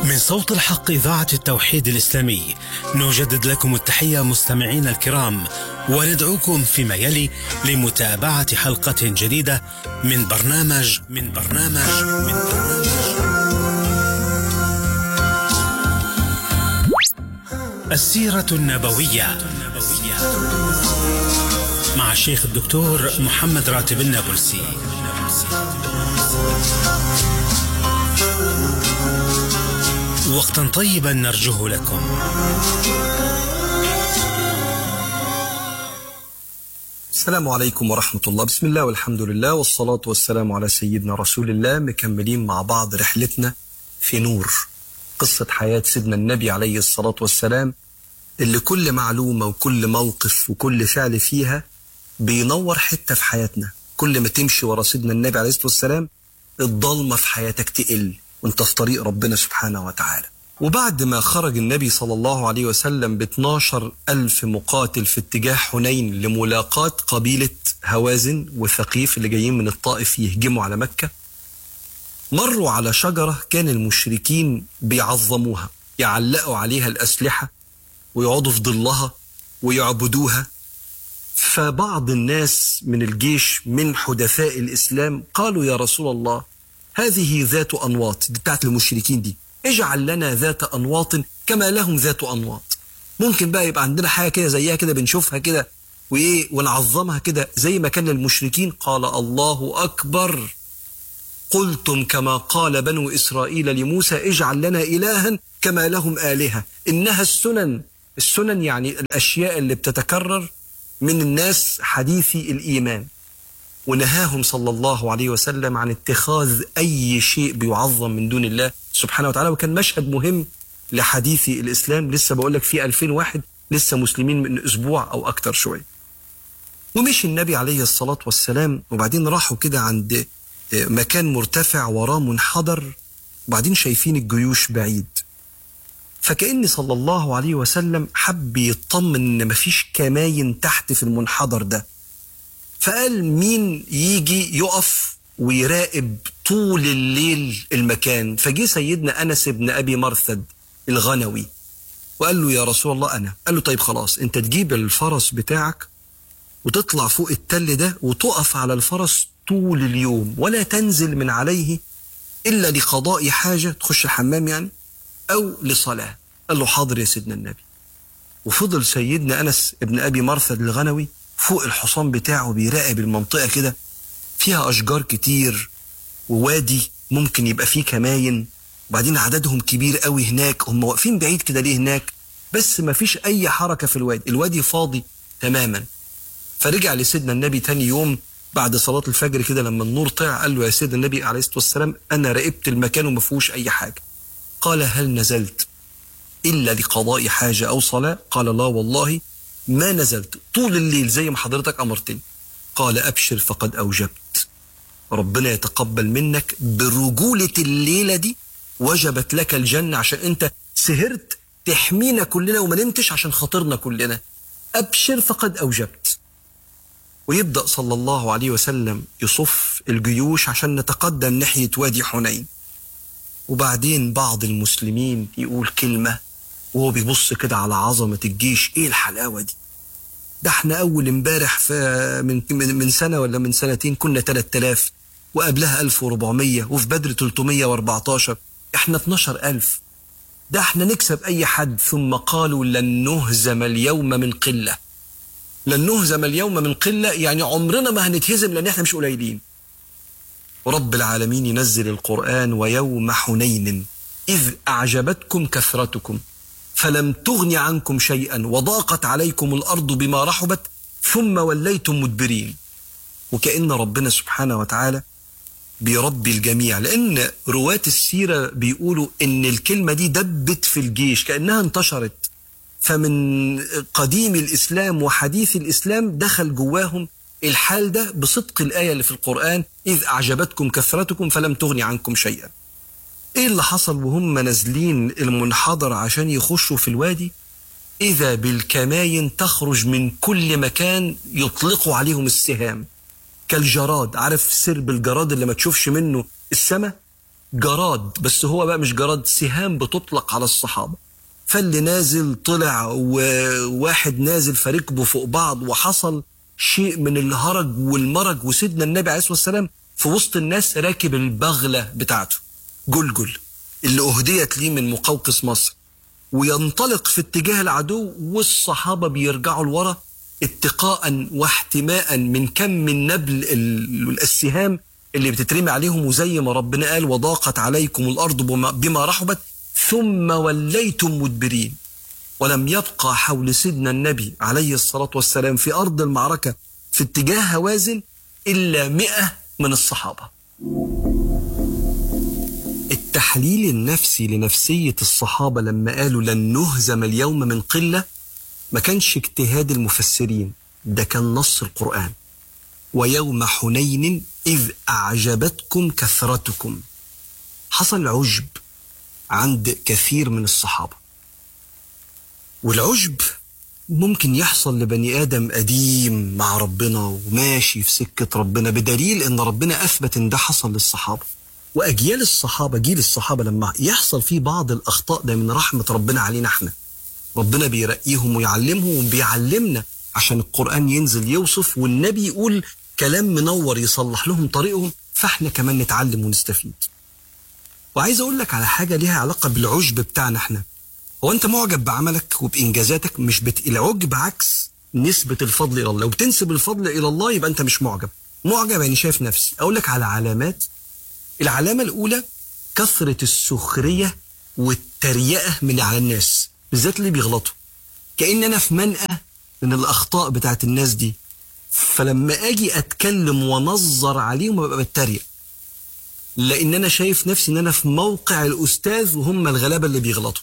من صوت الحق إذاعة التوحيد الإسلامي نجدد لكم التحية مستمعينا الكرام وندعوكم فيما يلي لمتابعة حلقة جديدة من برنامج من برنامج من برنامج السيرة النبوية مع الشيخ الدكتور محمد راتب النابلسي وقتا طيبا نرجوه لكم السلام عليكم ورحمة الله بسم الله والحمد لله والصلاة والسلام على سيدنا رسول الله مكملين مع بعض رحلتنا في نور قصة حياة سيدنا النبي عليه الصلاة والسلام اللي كل معلومة وكل موقف وكل فعل فيها بينور حتة في حياتنا كل ما تمشي ورا سيدنا النبي عليه الصلاة والسلام الضلمة في حياتك تقل وانت في طريق ربنا سبحانه وتعالى وبعد ما خرج النبي صلى الله عليه وسلم ب 12 ألف مقاتل في اتجاه حنين لملاقاة قبيلة هوازن وثقيف اللي جايين من الطائف يهجموا على مكة مروا على شجرة كان المشركين بيعظموها يعلقوا عليها الأسلحة ويقعدوا في ظلها ويعبدوها فبعض الناس من الجيش من حدثاء الإسلام قالوا يا رسول الله هذه ذات أنواط دي بتاعت المشركين دي اجعل لنا ذات أنواط كما لهم ذات أنواط ممكن بقى يبقى عندنا حاجة كده زيها كده بنشوفها كده وإيه ونعظمها كده زي ما كان المشركين قال الله أكبر قلتم كما قال بنو إسرائيل لموسى اجعل لنا إلها كما لهم آلهة إنها السنن السنن يعني الأشياء اللي بتتكرر من الناس حديثي الإيمان ونهاهم صلى الله عليه وسلم عن اتخاذ أي شيء بيعظم من دون الله سبحانه وتعالى وكان مشهد مهم لحديث الإسلام لسه بقول لك في 2000 واحد لسه مسلمين من أسبوع أو أكتر شوية ومشي النبي عليه الصلاة والسلام وبعدين راحوا كده عند مكان مرتفع وراه منحدر وبعدين شايفين الجيوش بعيد فكأن صلى الله عليه وسلم حب يطمن ان مفيش كماين تحت في المنحدر ده فقال مين يجي يقف ويراقب طول الليل المكان فجه سيدنا انس بن ابي مرثد الغنوي وقال له يا رسول الله انا قال له طيب خلاص انت تجيب الفرس بتاعك وتطلع فوق التل ده وتقف على الفرس طول اليوم ولا تنزل من عليه الا لقضاء حاجه تخش الحمام يعني أو لصلاة قال له حاضر يا سيدنا النبي وفضل سيدنا أنس ابن أبي مرثد الغنوي فوق الحصان بتاعه بيراقب المنطقة كده فيها أشجار كتير ووادي ممكن يبقى فيه كماين وبعدين عددهم كبير قوي هناك هم واقفين بعيد كده ليه هناك بس ما فيش أي حركة في الوادي الوادي فاضي تماما فرجع لسيدنا النبي تاني يوم بعد صلاة الفجر كده لما النور طلع قال له يا سيدنا النبي عليه الصلاة والسلام أنا راقبت المكان وما فيهوش أي حاجة قال هل نزلت إلا لقضاء حاجة أو صلاة قال لا والله ما نزلت طول الليل زي ما حضرتك أمرتني قال أبشر فقد أوجبت ربنا يتقبل منك برجولة الليلة دي وجبت لك الجنة عشان أنت سهرت تحمينا كلنا وما نمتش عشان خاطرنا كلنا أبشر فقد أوجبت ويبدأ صلى الله عليه وسلم يصف الجيوش عشان نتقدم ناحية وادي حنين وبعدين بعض المسلمين يقول كلمة وهو بيبص كده على عظمة الجيش ايه الحلاوة دي ده احنا اول امبارح في من من سنة ولا من سنتين كنا 3000 وقبلها 1400 وفي بدر 314 احنا 12000 ده احنا نكسب اي حد ثم قالوا لن نهزم اليوم من قلة لن نهزم اليوم من قلة يعني عمرنا ما هنتهزم لان احنا مش قليلين ورب العالمين ينزل القرآن ويوم حنين إذ أعجبتكم كثرتكم فلم تغن عنكم شيئا وضاقت عليكم الأرض بما رحبت ثم وليتم مدبرين وكأن ربنا سبحانه وتعالى بيربي الجميع لأن رواة السيرة بيقولوا إن الكلمة دي دبت في الجيش كأنها انتشرت فمن قديم الإسلام وحديث الإسلام دخل جواهم الحال ده بصدق الآية اللي في القرآن إذ أعجبتكم كثرتكم فلم تغني عنكم شيئا إيه اللي حصل وهم نازلين المنحدر عشان يخشوا في الوادي إذا بالكماين تخرج من كل مكان يطلقوا عليهم السهام كالجراد عارف سرب الجراد اللي ما تشوفش منه السماء جراد بس هو بقى مش جراد سهام بتطلق على الصحابة فاللي نازل طلع وواحد نازل فركبه فوق بعض وحصل شيء من الهرج والمرج وسيدنا النبي عليه الصلاة والسلام في وسط الناس راكب البغلة بتاعته جلجل اللي أهديت ليه من مقوقس مصر وينطلق في اتجاه العدو والصحابة بيرجعوا لورا اتقاء واحتماء من كم من نبل السهام اللي بتترمي عليهم وزي ما ربنا قال وضاقت عليكم الأرض بما رحبت ثم وليتم مدبرين ولم يبقى حول سيدنا النبي عليه الصلاة والسلام في أرض المعركة في اتجاه هوازن إلا مئة من الصحابة التحليل النفسي لنفسية الصحابة لما قالوا لن نهزم اليوم من قلة ما كانش اجتهاد المفسرين ده كان نص القرآن ويوم حنين إذ أعجبتكم كثرتكم حصل عجب عند كثير من الصحابة والعجب ممكن يحصل لبني آدم قديم مع ربنا وماشي في سكة ربنا بدليل إن ربنا أثبت إن ده حصل للصحابة وأجيال الصحابة جيل الصحابة لما يحصل فيه بعض الأخطاء ده من رحمة ربنا علينا إحنا ربنا بيرقيهم ويعلمهم وبيعلمنا عشان القرآن ينزل يوصف والنبي يقول كلام منور يصلح لهم طريقهم فاحنا كمان نتعلم ونستفيد وعايز اقول لك على حاجة ليها علاقة بالعجب بتاعنا احنا هو انت معجب بعملك وبانجازاتك مش بت... العجب عكس نسبة الفضل الى الله لو بتنسب الفضل الى الله يبقى انت مش معجب معجب يعني شايف نفسي اقول لك على علامات العلامة الاولى كثرة السخرية والتريقة من على الناس بالذات اللي بيغلطوا كأن انا في منأى من الاخطاء بتاعت الناس دي فلما اجي اتكلم وانظر عليهم ببقى بتريق لان انا شايف نفسي ان انا في موقع الاستاذ وهم الغلابه اللي بيغلطوا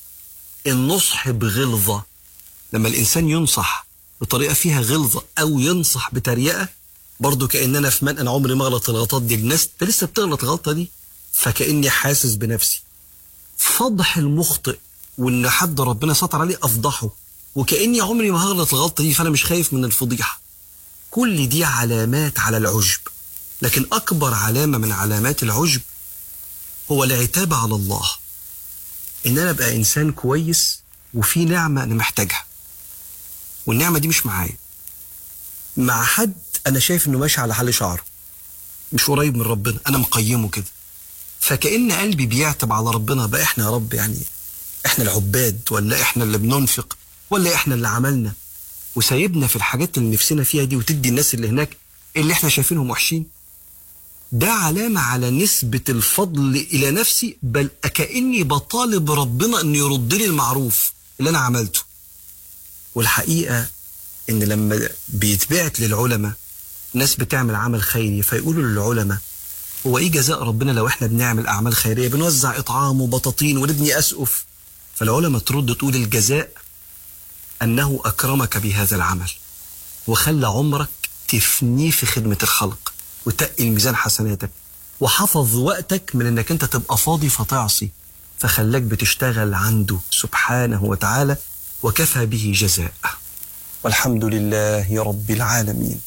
النصح بغلظه لما الانسان ينصح بطريقه فيها غلظه او ينصح بتريقه برضه كان انا في من انا عمري ما اغلط الغلطات دي الناس انت لسه بتغلط الغلطه دي فكاني حاسس بنفسي فضح المخطئ وان حد ربنا ستر عليه افضحه وكاني عمري ما هغلط الغلطه دي فانا مش خايف من الفضيحه كل دي علامات على العجب لكن أكبر علامة من علامات العجب هو العتاب على الله إن أنا أبقى إنسان كويس وفي نعمة أنا محتاجها والنعمة دي مش معايا مع حد أنا شايف إنه ماشي على حل شعره مش قريب من ربنا أنا مقيمه كده فكأن قلبي بيعتب على ربنا بقى إحنا يا رب يعني إحنا العباد ولا إحنا اللي بننفق ولا إحنا اللي عملنا وسايبنا في الحاجات اللي نفسنا فيها دي وتدي الناس اللي هناك اللي احنا شايفينهم وحشين ده علامة على نسبة الفضل إلى نفسي بل كأني بطالب ربنا أن يرد لي المعروف اللي أنا عملته والحقيقة إن لما بيتبعت للعلماء ناس بتعمل عمل خيري فيقولوا للعلماء هو إيه جزاء ربنا لو إحنا بنعمل أعمال خيرية بنوزع إطعام وبطاطين ونبني أسقف فالعلماء ترد تقول الجزاء أنه أكرمك بهذا العمل وخلى عمرك تفنيه في خدمة الخلق وتقل ميزان حسناتك وحفظ وقتك من انك انت تبقى فاضي فتعصي فخلاك بتشتغل عنده سبحانه وتعالى وكفى به جزاء والحمد لله رب العالمين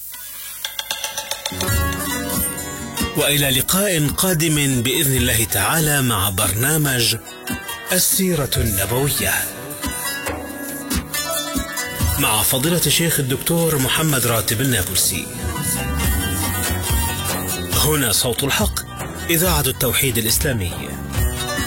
والى لقاء قادم باذن الله تعالى مع برنامج السيره النبويه مع فضيله الشيخ الدكتور محمد راتب النابلسي هنا صوت الحق إذاعة التوحيد الإسلامي